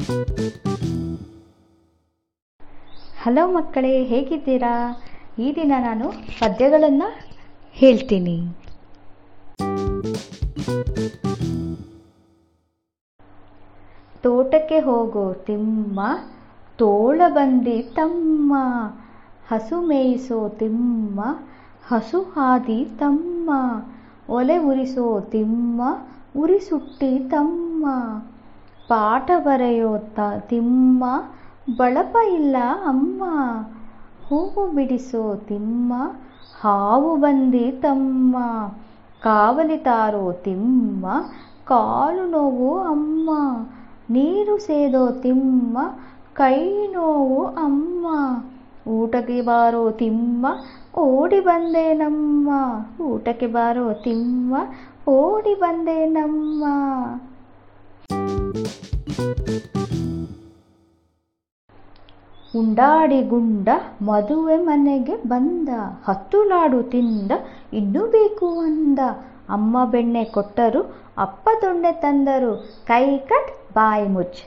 hello ಮಕ್ಕಳೇ ಹೇಗಿದ್ದೀರಾ ಈ ದಿನ ನಾನು ಪದ್ಯಗಳನ್ನು ಹೇಳ್ತೀನಿ ತೋಟಕ್ಕೆ ಹೋಗೋ ತಿಮ್ಮ ತೋಳ ಬಂದಿ ತಮ್ಮ ಹಸು ಮೇಯಿಸೋ ತಿಮ್ಮ ಹಸು ಹಾದಿ ತಮ್ಮ ಒಲೆ ಉರಿಸೋ ತಿಮ್ಮ ಉರಿ ಸುಟ್ಟಿ ತಮ್ಮ ಪಾಠ ಬರೆಯೋ ತ ತಿಮ್ಮ ಬಳಪ ಇಲ್ಲ ಅಮ್ಮ ಹೂವು ಬಿಡಿಸೋ ತಿಮ್ಮ ಹಾವು ಬಂದಿ ತಮ್ಮ ಕಾವಲಿ ತಾರೋ ತಿಮ್ಮ ಕಾಲು ನೋವು ಅಮ್ಮ ನೀರು ಸೇದೋ ತಿಮ್ಮ ಕೈ ನೋವು ಅಮ್ಮ ಊಟಕ್ಕೆ ಬಾರೋ ತಿಮ್ಮ ಓಡಿ ಬಂದೆ ನಮ್ಮ ಊಟಕ್ಕೆ ಬಾರೋ ತಿಮ್ಮ ಓಡಿ ಬಂದೆ ನಮ್ಮ ಉಂಡಾಡಿ ಗುಂಡ ಮದುವೆ ಮನೆಗೆ ಬಂದ ಹತ್ತು ಲಾಡು ತಿಂದ ಇನ್ನೂ ಬೇಕು ಅಂದ ಅಮ್ಮ ಬೆಣ್ಣೆ ಕೊಟ್ಟರು ಅಪ್ಪ ದೊಣ್ಣೆ ತಂದರು ಕೈ ಕಟ್ ಬಾಯಿ ಮುಚ್ಚ್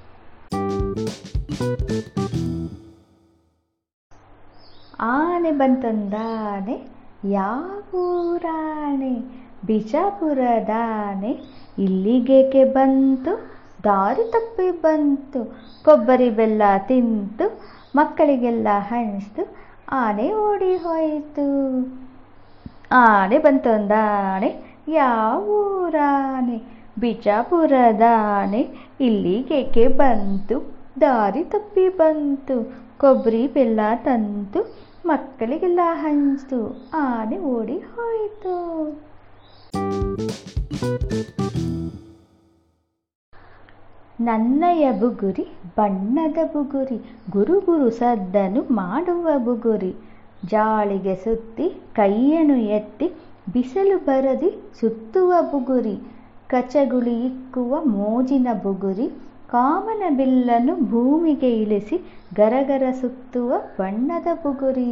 ಆನೆ ಬಂತಂದಾನೆ ಯಾವೂರಾಣೆ ಬಿಜಾಪುರದಾನೆ ಇಲ್ಲಿಗೇಕೆ ಬಂತು ದಾರಿ ತಪ್ಪಿ ಬಂತು ಕೊಬ್ಬರಿ ಬೆಲ್ಲ ತಿಂತು ಮಕ್ಕಳಿಗೆಲ್ಲ ಹಂಚ್ತು ಆನೆ ಓಡಿ ಹೋಯಿತು ಆನೆ ಬಂತಂದಾನೆ ಯಾವೂರಾನೆ ಬಿಜಾಪುರದಾನೆ ಇಲ್ಲಿಗೇಕೆ ಬಂತು ದಾರಿ ತಪ್ಪಿ ಬಂತು ಕೊಬ್ಬರಿ ಬೆಲ್ಲ ತಂತು ಮಕ್ಕಳಿಗೆಲ್ಲ ಹಂಚ್ತು ಆನೆ ಓಡಿ ಹೋಯಿತು ನನ್ನಯ ಬುಗುರಿ ಬಣ್ಣದ ಬುಗುರಿ ಗುರು ಗುರು ಸದ್ದನು ಮಾಡುವ ಬುಗುರಿ ಜಾಳಿಗೆ ಸುತ್ತಿ ಕೈಯನ್ನು ಎತ್ತಿ ಬಿಸಲು ಬರದಿ ಸುತ್ತುವ ಬುಗುರಿ ಕಚಗುಳಿ ಇಕ್ಕುವ ಮೋಜಿನ ಬುಗುರಿ ಕಾಮನ ಬಿಲ್ಲನ್ನು ಭೂಮಿಗೆ ಇಳಿಸಿ ಗರಗರ ಸುತ್ತುವ ಬಣ್ಣದ ಬುಗುರಿ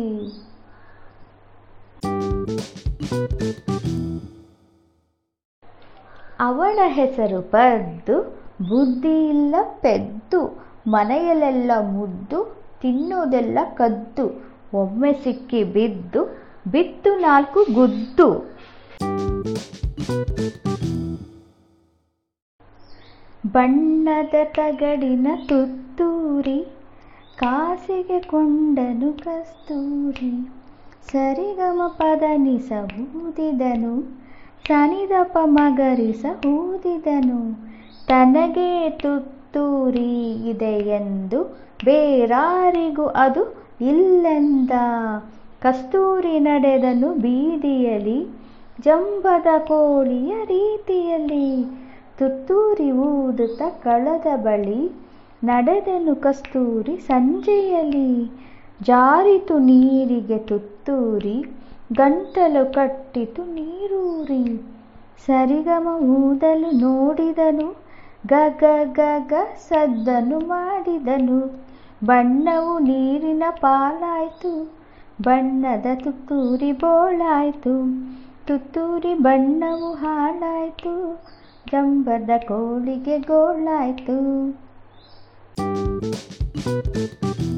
ಅವಳ ಹೆಸರು ಪದ್ದು ಬುದ್ಧಿ ಇಲ್ಲ ಪೆದ್ದು ಮನೆಯಲ್ಲೆಲ್ಲ ಮುದ್ದು ತಿನ್ನೋದೆಲ್ಲ ಕದ್ದು ಒಮ್ಮೆ ಸಿಕ್ಕಿ ಬಿದ್ದು ಬಿತ್ತು ನಾಲ್ಕು ಗುದ್ದು ಬಣ್ಣದ ತಗಡಿನ ತುತ್ತೂರಿ ಕಾಸಿಗೆ ಕೊಂಡನು ಕಸ್ತೂರಿ ಸರಿಗಮ ಪದನಿಸ ಊದಿದನು ಸನಿದಪ ಮಗರಿಸ ಊದಿದನು ತನಗೆ ತುತ್ತೂರಿ ಇದೆ ಎಂದು ಬೇರಾರಿಗೂ ಅದು ಇಲ್ಲೆಂದ ಕಸ್ತೂರಿ ನಡೆದನು ಬೀದಿಯಲ್ಲಿ ಜಂಬದ ಕೋಳಿಯ ರೀತಿಯಲ್ಲಿ ತುತ್ತೂರಿ ಊದುತ್ತ ಕಳದ ಬಳಿ ನಡೆದನು ಕಸ್ತೂರಿ ಸಂಜೆಯಲ್ಲಿ ಜಾರಿತು ನೀರಿಗೆ ತುತ್ತೂರಿ ಗಂಟಲು ಕಟ್ಟಿತು ನೀರೂರಿ ಸರಿಗಮ ಊದಲು ನೋಡಿದನು ಗಗ ಗಗ ಸದ್ದನು ಮಾಡಿದನು ಬಣ್ಣವು ನೀರಿನ ಪಾಲಾಯ್ತು ಬಣ್ಣದ ತುತ್ತೂರಿ ಬೋಳಾಯ್ತು ತುತ್ತೂರಿ ಬಣ್ಣವು ಹಾಳಾಯ್ತು ಜಂಬದ ಕೋಳಿಗೆ ಗೋಳಾಯ್ತು